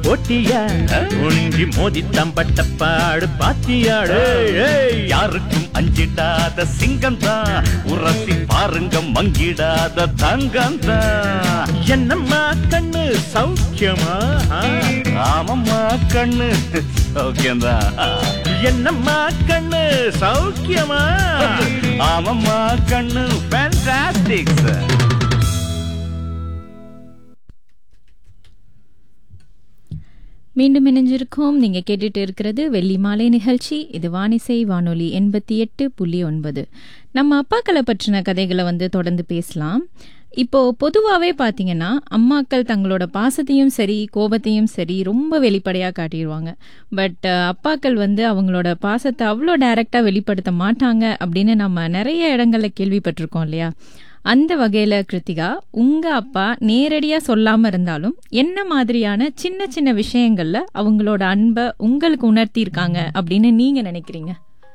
போட்டியா உண்டி மோதி தம்பட்ட பாடு பாத்தியாடு யாருக்கும் அஞ்சிடாத சிங்கம் தான் உரசி பாருங்க மங்கிடாத தங்கம் தான் என்னம்மா கண்ணு சௌக்கியமா ஆமம்மா கண்ணு சௌக்கியம்தான் என்னம்மா கண்ணு சௌக்கியமா ஆமம்மா கண்ணு ஃபேண்டாஸ்டிக் சார் மீண்டும் இணைஞ்சிருக்கோம் நீங்க கேட்டுட்டு இருக்கிறது வெள்ளி மாலை நிகழ்ச்சி இது வானிசை வானொலி எண்பத்தி எட்டு புள்ளி ஒன்பது நம்ம அப்பாக்களை பற்றின கதைகளை வந்து தொடர்ந்து பேசலாம் இப்போ பொதுவாகவே பார்த்தீங்கன்னா அம்மாக்கள் தங்களோட பாசத்தையும் சரி கோபத்தையும் சரி ரொம்ப வெளிப்படையாக காட்டிடுவாங்க பட் அப்பாக்கள் வந்து அவங்களோட பாசத்தை அவ்வளோ டைரெக்டாக வெளிப்படுத்த மாட்டாங்க அப்படின்னு நம்ம நிறைய இடங்கள்ல கேள்விப்பட்டிருக்கோம் இல்லையா அந்த வகையில கிருத்திகா உங்க அப்பா நேரடியா சொல்லாம இருந்தாலும் என்ன மாதிரியான சின்ன சின்ன விஷயங்கள்ல அவங்களோட அன்பை உங்களுக்கு உணர்த்தி இருக்காங்க அப்படின்னு நீங்க நினைக்கிறீங்க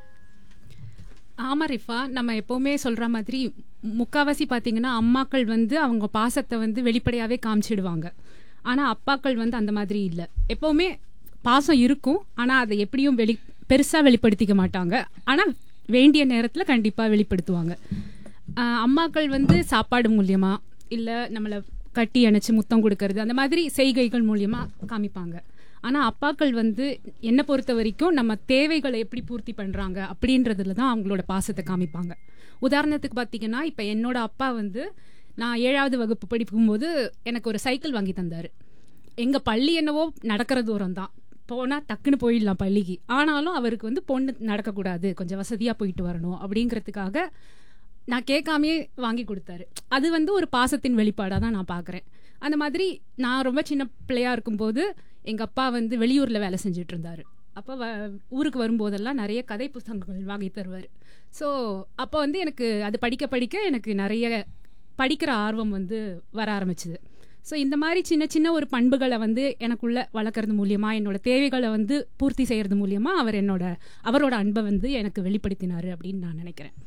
ஆமா ரிஃபா நம்ம எப்பவுமே சொல்ற மாதிரி முக்காவாசி பாத்தீங்கன்னா அம்மாக்கள் வந்து அவங்க பாசத்தை வந்து வெளிப்படையாவே காமிச்சிடுவாங்க ஆனா அப்பாக்கள் வந்து அந்த மாதிரி இல்ல எப்பவுமே பாசம் இருக்கும் ஆனா அதை எப்படியும் வெளி பெருசா வெளிப்படுத்திக்க மாட்டாங்க ஆனா வேண்டிய நேரத்துல கண்டிப்பா வெளிப்படுத்துவாங்க ஆஹ் அம்மாக்கள் வந்து சாப்பாடு மூலியமா இல்ல நம்மள கட்டி அணைச்சு முத்தம் கொடுக்கறது அந்த மாதிரி செய்கைகள் மூலியமா காமிப்பாங்க ஆனா அப்பாக்கள் வந்து என்னை பொறுத்த வரைக்கும் நம்ம தேவைகளை எப்படி பூர்த்தி பண்றாங்க அப்படின்றதுல தான் அவங்களோட பாசத்தை காமிப்பாங்க உதாரணத்துக்கு பார்த்தீங்கன்னா இப்போ என்னோட அப்பா வந்து நான் ஏழாவது வகுப்பு படிக்கும்போது எனக்கு ஒரு சைக்கிள் வாங்கி தந்தாரு எங்க பள்ளி என்னவோ நடக்கிற தூரம் தான் போனா டக்குன்னு போயிடலாம் பள்ளிக்கு ஆனாலும் அவருக்கு வந்து பொண்ணு நடக்கக்கூடாது கொஞ்சம் வசதியா போயிட்டு வரணும் அப்படிங்கிறதுக்காக நான் கேட்காமயே வாங்கி கொடுத்தாரு அது வந்து ஒரு பாசத்தின் வெளிப்பாடாக தான் நான் பார்க்குறேன் அந்த மாதிரி நான் ரொம்ப சின்ன பிள்ளையா இருக்கும்போது எங்கள் அப்பா வந்து வெளியூரில் வேலை செஞ்சுட்டு இருந்தாரு அப்போ வ ஊருக்கு வரும்போதெல்லாம் நிறைய கதை புத்தகங்கள் வாங்கி தருவார் ஸோ அப்போ வந்து எனக்கு அது படிக்க படிக்க எனக்கு நிறைய படிக்கிற ஆர்வம் வந்து வர ஆரம்பிச்சுது ஸோ இந்த மாதிரி சின்ன சின்ன ஒரு பண்புகளை வந்து எனக்குள்ள வளர்க்குறது மூலியமா என்னோட தேவைகளை வந்து பூர்த்தி செய்யறது மூலியமா அவர் என்னோட அவரோட அன்பை வந்து எனக்கு வெளிப்படுத்தினாரு அப்படின்னு நான் நினைக்கிறேன்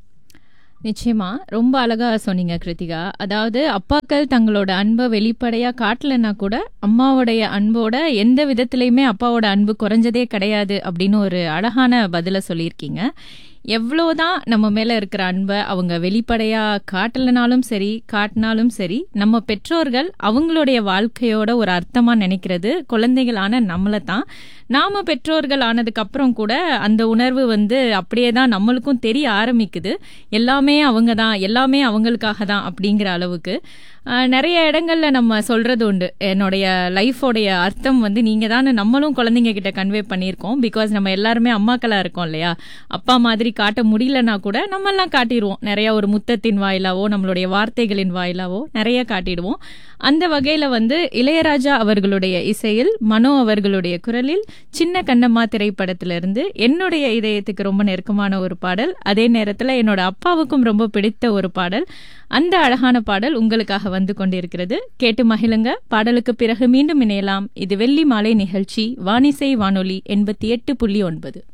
நிச்சயமா ரொம்ப அழகா சொன்னீங்க கிருத்திகா அதாவது அப்பாக்கள் தங்களோட அன்பை வெளிப்படையா காட்டலைன்னா கூட அம்மாவுடைய அன்போட எந்த விதத்திலையுமே அப்பாவோட அன்பு குறைஞ்சதே கிடையாது அப்படின்னு ஒரு அழகான பதில சொல்லியிருக்கீங்க எவ்வளோதான் நம்ம மேல இருக்கிற அன்பை அவங்க வெளிப்படையா காட்டலைனாலும் சரி காட்டினாலும் சரி நம்ம பெற்றோர்கள் அவங்களுடைய வாழ்க்கையோட ஒரு அர்த்தமா நினைக்கிறது குழந்தைகளான நம்மளை தான் நாம பெற்றோர்கள் ஆனதுக்கு அப்புறம் கூட அந்த உணர்வு வந்து அப்படியே தான் நம்மளுக்கும் தெரிய ஆரம்பிக்குது எல்லாமே அவங்க தான் எல்லாமே அவங்களுக்காக தான் அப்படிங்கிற அளவுக்கு ஆஹ், நிறைய இடங்கள்ல நம்ம சொல்றது உண்டு என்னுடைய லைஃபோடைய அர்த்தம் வந்து நீங்க தான் நம்மளும் குழந்தைங்க கிட்ட கன்வே பண்ணியிருக்கோம் பிகாஸ் நம்ம எல்லாருமே அம்மாக்களா இருக்கோம் இல்லையா அப்பா மாதிரி காட்ட முடியலன்னா கூட நம்ம எல்லாம் காட்டிடுவோம் நிறைய ஒரு முத்தத்தின் வாயிலாவோ நம்மளுடைய வார்த்தைகளின் வாயிலாவோ நிறைய காட்டிடுவோம் அந்த வகையில வந்து இளையராஜா அவர்களுடைய இசையில் மனோ அவர்களுடைய குரலில் சின்ன கண்ணம்மா திரைப்படத்திலிருந்து என்னுடைய இதயத்துக்கு ரொம்ப நெருக்கமான ஒரு பாடல் அதே நேரத்துல என்னோட அப்பாவுக்கும் ரொம்ப பிடித்த ஒரு பாடல் அந்த அழகான பாடல் உங்களுக்காக வந்து கொண்டிருக்கிறது கேட்டு மகிழுங்க பாடலுக்கு பிறகு மீண்டும் இணையலாம் இது வெள்ளி மாலை நிகழ்ச்சி வானிசை வானொலி எண்பத்தி எட்டு புள்ளி ஒன்பது